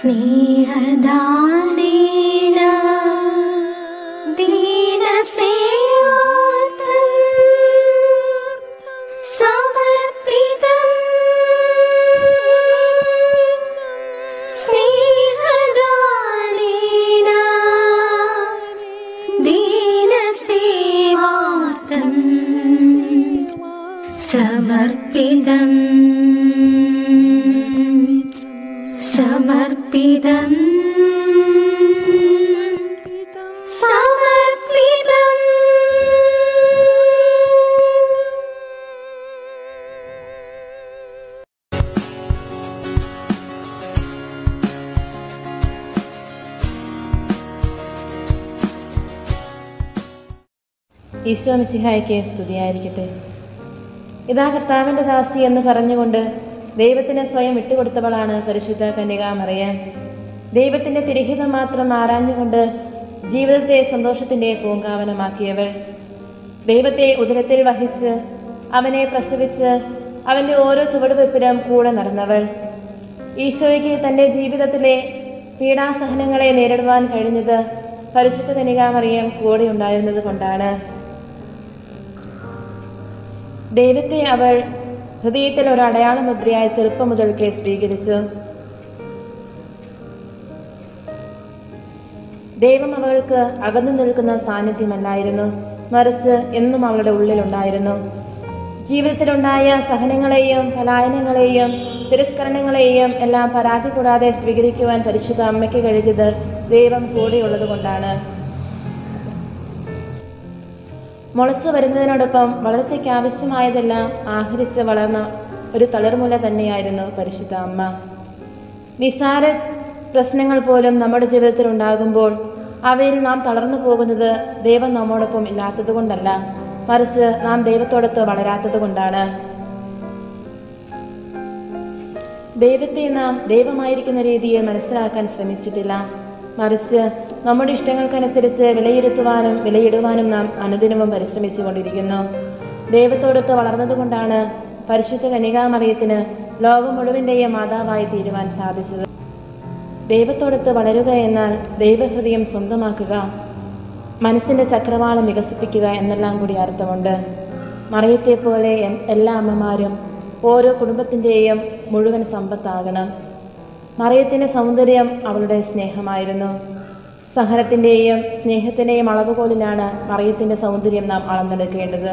സ്നേഹദാനേന ദീനസേവാർത്ഥം സമർപ്പിതം സ്നേഹദാനേന ദീനസേവാർത്ഥം സമർപ്പിതം സമർപ്പിതം സമർപ്പിതം ഈശോ മിശിഹായ്ക്ക് സ്തുതിയായിരിക്കട്ടെ ഇതാ കർത്താവിൻ്റെ ദാസി എന്ന് പറഞ്ഞുകൊണ്ട് ദൈവത്തിന് സ്വയം വിട്ടുകൊടുത്തവളാണ് പരിശുദ്ധ കന്യക മറിയാം ദൈവത്തിൻ്റെ തിരിഹിതം മാത്രം ആരാഞ്ഞുകൊണ്ട് ജീവിതത്തെ സന്തോഷത്തിൻ്റെ പൂങ്കാവനമാക്കിയവൾ ദൈവത്തെ ഉദരത്തിൽ വഹിച്ച് അവനെ പ്രസവിച്ച് അവൻ്റെ ഓരോ ചുവടുവെപ്പിലും കൂടെ നടന്നവൾ ഈശോയ്ക്ക് തൻ്റെ ജീവിതത്തിലെ പീഡാസഹനങ്ങളെ നേരിടുവാൻ കഴിഞ്ഞത് പരിശുദ്ധ കനികാമറിയം കൂടെ ഉണ്ടായിരുന്നത് കൊണ്ടാണ് ദൈവത്തെ അവൾ ഹൃദയത്തിൽ ഒരു അടയാള മുദ്രയായി ചെറുപ്പം മുതൽക്കേ സ്വീകരിച്ചു ദൈവം അവൾക്ക് അകന്നു നിൽക്കുന്ന സാന്നിധ്യമല്ലായിരുന്നു മറിച്ച് എന്നും അവളുടെ ഉള്ളിലുണ്ടായിരുന്നു ജീവിതത്തിലുണ്ടായ സഹനങ്ങളെയും പലായനങ്ങളെയും തിരസ്കരണങ്ങളെയും എല്ലാം പരാതി കൂടാതെ സ്വീകരിക്കുവാൻ പരിശുദ്ധ അമ്മയ്ക്ക് കഴിച്ചത് ദൈവം കൂടെയുള്ളത് കൊണ്ടാണ് മുളച്ചു വരുന്നതിനോടൊപ്പം വളർച്ചയ്ക്ക് ആവശ്യമായതെല്ലാം ആഹരിച്ച് വളർന്ന ഒരു തളിർമുല തന്നെയായിരുന്നു പരിശുദ്ധ അമ്മ നിസാര പ്രശ്നങ്ങൾ പോലും നമ്മുടെ ജീവിതത്തിൽ ഉണ്ടാകുമ്പോൾ അവയിൽ നാം തളർന്നു പോകുന്നത് ദൈവം നമ്മോടൊപ്പം ഇല്ലാത്തത് കൊണ്ടല്ല മറിച്ച് നാം ദൈവത്തോടൊത്ത് വളരാത്തത് കൊണ്ടാണ് ദൈവത്തെ നാം ദൈവമായിരിക്കുന്ന രീതിയിൽ മനസ്സിലാക്കാൻ ശ്രമിച്ചിട്ടില്ല മറിച്ച് നമ്മുടെ ഇഷ്ടങ്ങൾക്കനുസരിച്ച് വിലയിരുത്തുവാനും വിലയിടുവാനും നാം അനുദിനവും പരിശ്രമിച്ചുകൊണ്ടിരിക്കുന്നു ദൈവത്തോടൊത്ത് വളർന്നതുകൊണ്ടാണ് പരിശുദ്ധ കനികാമറിയത്തിന് ലോകം മുഴുവൻ്റെയും മാതാവായി തീരുവാൻ സാധിച്ചത് ദൈവത്തോടൊത്ത് വളരുക എന്നാൽ ദൈവഹൃദയം സ്വന്തമാക്കുക മനസ്സിൻ്റെ ചക്രവാളം വികസിപ്പിക്കുക എന്നെല്ലാം കൂടി അർത്ഥമുണ്ട് മറിയത്തെ പോലെ എൻ- എല്ലാ അമ്മമാരും ഓരോ കുടുംബത്തിൻ്റെയും മുഴുവൻ സമ്പത്താകണം മറിയത്തിൻ്റെ സൗന്ദര്യം അവളുടെ സ്നേഹമായിരുന്നു സഹനത്തിൻ്റെയും സ്നേഹത്തിൻ്റെയും അളവുകോലിലാണ് മറിയത്തിൻ്റെ സൗന്ദര്യം നാം അളന്നെടുക്കേണ്ടത്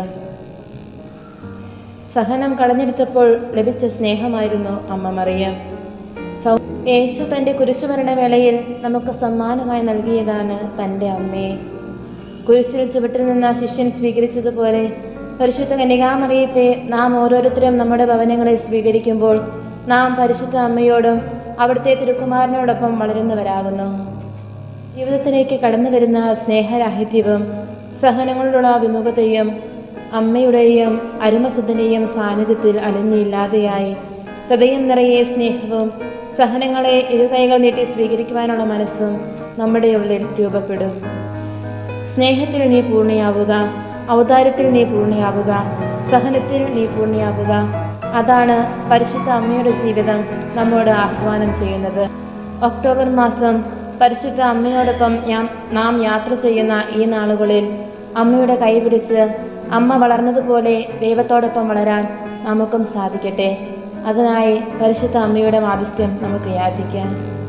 സഹനം കളഞ്ഞെടുത്തപ്പോൾ ലഭിച്ച സ്നേഹമായിരുന്നു അമ്മ മറിയം സൗ യേശു തൻ്റെ കുരിശുമരണ വേളയിൽ നമുക്ക് സമ്മാനമായി നൽകിയതാണ് തൻ്റെ അമ്മയെ കുരിശിൽ ചുവട്ടിൽ നിന്ന് ആ ശിഷ്യൻ സ്വീകരിച്ചതുപോലെ പരിശുദ്ധ കന്യകാമറിയത്തെ നാം ഓരോരുത്തരും നമ്മുടെ ഭവനങ്ങളെ സ്വീകരിക്കുമ്പോൾ നാം പരിശുദ്ധ അമ്മയോടും അവിടുത്തെ തിരുക്കുമാരനോടൊപ്പം വളരുന്നവരാകുന്നു ജീവിതത്തിലേക്ക് കടന്നു വരുന്ന സ്നേഹരാഹിത്യവും സഹനങ്ങളിലുള്ള വിമുഖതയും അമ്മയുടെയും അരുമസുദ്ധനെയും സാന്നിധ്യത്തിൽ അലിഞ്ഞില്ലാതെയായി ഹൃദയം നിറയെ സ്നേഹവും സഹനങ്ങളെ ഇരുകൈകൾ നീട്ടി സ്വീകരിക്കുവാനുള്ള മനസ്സും നമ്മുടെ ഉള്ളിൽ രൂപപ്പെടും സ്നേഹത്തിൽ നീ പൂർണ്ണയാവുക ഔദാര്യത്തിൽ നീ പൂർണ്ണയാവുക സഹനത്തിൽ നീ പൂർണ്ണയാവുക അതാണ് പരിശുദ്ധ അമ്മയുടെ ജീവിതം നമ്മോട് ആഹ്വാനം ചെയ്യുന്നത് ഒക്ടോബർ മാസം പരിശുദ്ധ അമ്മയോടൊപ്പം ഞാൻ നാം യാത്ര ചെയ്യുന്ന ഈ നാളുകളിൽ അമ്മയുടെ കൈ പിടിച്ച് അമ്മ വളർന്നതുപോലെ ദൈവത്തോടൊപ്പം വളരാൻ നമുക്കും സാധിക്കട്ടെ അതിനായി പരിശുദ്ധ അമ്മയുടെ മാധ്യസ്ഥ്യം നമുക്ക് യാചിക്കാം